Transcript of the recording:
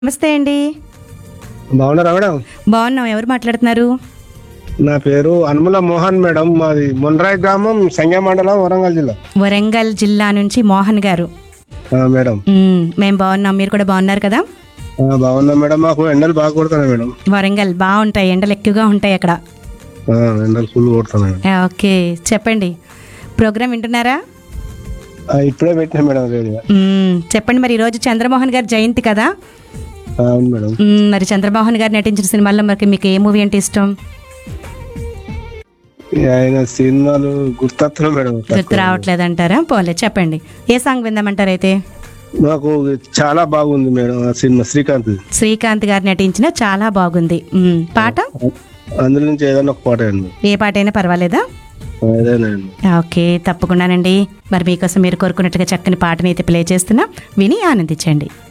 నమస్తే అండి బాగున్నారా మేడం బాగున్నాం ఎవరు మాట్లాడుతున్నారు నా పేరు అనుముల మోహన్ మేడం మాది మొన్రాయ్ గ్రామం సంగ మండలం వరంగల్ జిల్లా వరంగల్ జిల్లా నుంచి మోహన్ గారు ఆ, మేడం మ్మ్, మేము బాగున్నాం మీరు కూడా బాగున్నారు కదా ఆ, బాగున్నా మేడం మాకు ఎండలు బాగా కొడుతున్నాయి మేడం వరంగల్ బాగుంటాయి ఎండలు ఎక్కువగా ఉంటాయి అక్కడ ఆ, ఎండలు ఫుల్ కొడుతున్నాయి మేడం. ఆ, ఓకే చెప్పండి ప్రోగ్రామ్ వింటున్నారా ఆ, ఇప్పుడే పెట్టినా మేడం రేడియో మ్మ్, చెప్పండి మరి ఈరోజు చంద్రమోహన్ గారి జయంతి కదా ఆ, అవును మేడం మ్మ్, మరి చంద్రమోహన్ గారు నటించిన సినిమాల్లో మరి మీకు ఏ మూవీ అంటే ఇష్టం ఈ ఆయన సినిమాలు గుర్తొస్తున్నాయి మేడం గుర్తు రావట్లేదు అంటారా పోలే చెప్పండి ఏ సాంగ్ విందామంటారు అయితే నాకు చాలా బాగుంది మేడం ఆ సినిమా శ్రీకాంత్ శ్రీకాంత్ గారు నటించిన చాలా బాగుంది మ్మ్, పాట అందులో నుంచి ఏదైనా ఒక పాట అండి ఏ పాట అయినా పర్వాలేదా ఏదైనా అండి. ఓకే తప్పకుండానండి మరి మీకోసం మీరు కోరుకున్నట్టుగా చక్కని పాటని అయితే ప్లే చేస్తున్నా విని ఆనందించండి